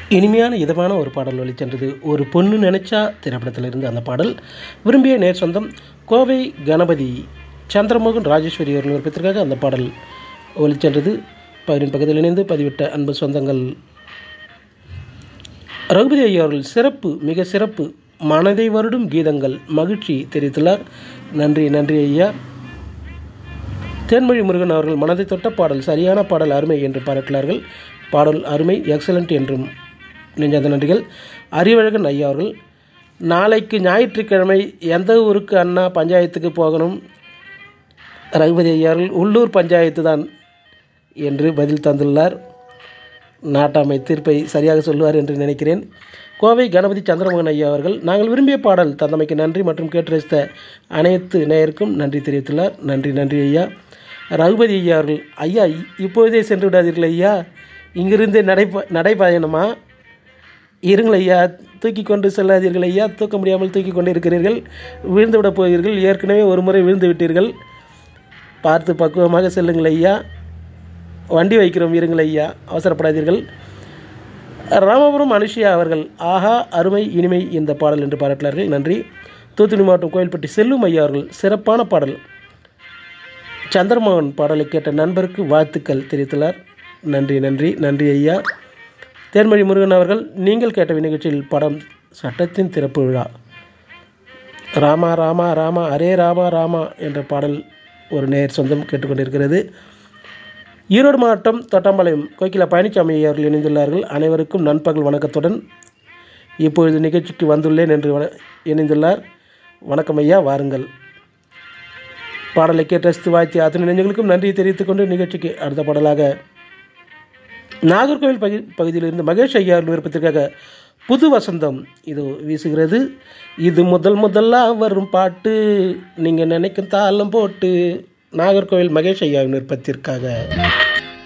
இனிமையான இதமான ஒரு பாடல் ஒலிச்சென்றது ஒரு பொண்ணு நினைச்சா திரைப்படத்தில் இருந்து அந்த பாடல் விரும்பிய நேர் சொந்தம் கோவை கணபதி சந்திரமோகன் ராஜேஸ்வரி அவர்கள் விருப்பத்திற்காக அந்த பாடல் ஒலிச்சென்றது பயிரின் பக்கத்தில் இணைந்து பதிவிட்ட அன்பு சொந்தங்கள் ரகுபதி ஐயா அவர்கள் சிறப்பு மிக சிறப்பு மனதை வருடும் கீதங்கள் மகிழ்ச்சி தெரிவித்துள்ளார் நன்றி நன்றி ஐயா தேன்மொழி முருகன் அவர்கள் மனதை தொட்ட பாடல் சரியான பாடல் அருமை என்று பாராட்டினார்கள் பாடல் அருமை எக்ஸலண்ட் என்றும் நெஞ்சாத நன்றிகள் அறிவழகன் ஐயா அவர்கள் நாளைக்கு ஞாயிற்றுக்கிழமை எந்த ஊருக்கு அண்ணா பஞ்சாயத்துக்கு போகணும் ரகுபதி ஐயா அவர்கள் உள்ளூர் பஞ்சாயத்து தான் என்று பதில் தந்துள்ளார் நாட்டாமை தீர்ப்பை சரியாக சொல்லுவார் என்று நினைக்கிறேன் கோவை கணபதி சந்திரமோகன் ஐயா அவர்கள் நாங்கள் விரும்பிய பாடல் தந்தமைக்கு நன்றி மற்றும் கேட்டு ரசித்த அனைத்து நேயருக்கும் நன்றி தெரிவித்துள்ளார் நன்றி நன்றி ஐயா ரகுபதி ஐயா அவர்கள் ஐயா இப்பொழுதே சென்று விடாதீர்கள் ஐயா இங்கிருந்து நடைப நடைபயணமா இருங்கள் ஐயா தூக்கி கொண்டு செல்லாதீர்கள் ஐயா தூக்க முடியாமல் தூக்கி கொண்டு இருக்கிறீர்கள் விழுந்து விட போகிறீர்கள் ஏற்கனவே ஒரு முறை விழுந்து விட்டீர்கள் பார்த்து பக்குவமாக செல்லுங்கள் ஐயா வண்டி வைக்கிறோம் இருங்கள் ஐயா அவசரப்படாதீர்கள் ராமபுரம் அனுஷியா அவர்கள் ஆஹா அருமை இனிமை இந்த பாடல் என்று பாராட்டினார்கள் நன்றி தூத்துக்குடி மாவட்டம் கோயில்பட்டி செல்லும் ஐயா அவர்கள் சிறப்பான பாடல் சந்திரமோகன் பாடலை கேட்ட நண்பருக்கு வாழ்த்துக்கள் தெரிவித்துள்ளார் நன்றி நன்றி நன்றி ஐயா தேன்மொழி முருகன் அவர்கள் நீங்கள் கேட்ட நிகழ்ச்சியில் படம் சட்டத்தின் திறப்பு விழா ராமா ராமா ராமா அரே ராமா ராமா என்ற பாடல் ஒரு நேர் சொந்தம் கேட்டுக்கொண்டிருக்கிறது ஈரோடு மாவட்டம் தொட்டாம்பாளையம் கோகிலா பழனிசாமி அவர்கள் இணைந்துள்ளார்கள் அனைவருக்கும் நண்பகல் வணக்கத்துடன் இப்பொழுது நிகழ்ச்சிக்கு வந்துள்ளேன் என்று வண இணைந்துள்ளார் வணக்கம் ஐயா வாருங்கள் பாடலை கேட்டு ரசித்து வாழ்த்தி அத்தனை நெஞ்சங்களுக்கும் நன்றி தெரிவித்துக் கொண்டு நிகழ்ச்சிக்கு அடுத்த பாடலாக நாகர்கோவில் பகு பகுதியிலிருந்து மகேஷ் ஐயா அவர்கள் விருப்பத்திற்காக புது வசந்தம் இது வீசுகிறது இது முதல் முதலாக வரும் பாட்டு நீங்கள் நினைக்கும் தாளம் போட்டு நாகர்கோவில் மகேஷ் ஐயாவின் விருப்பத்திற்காக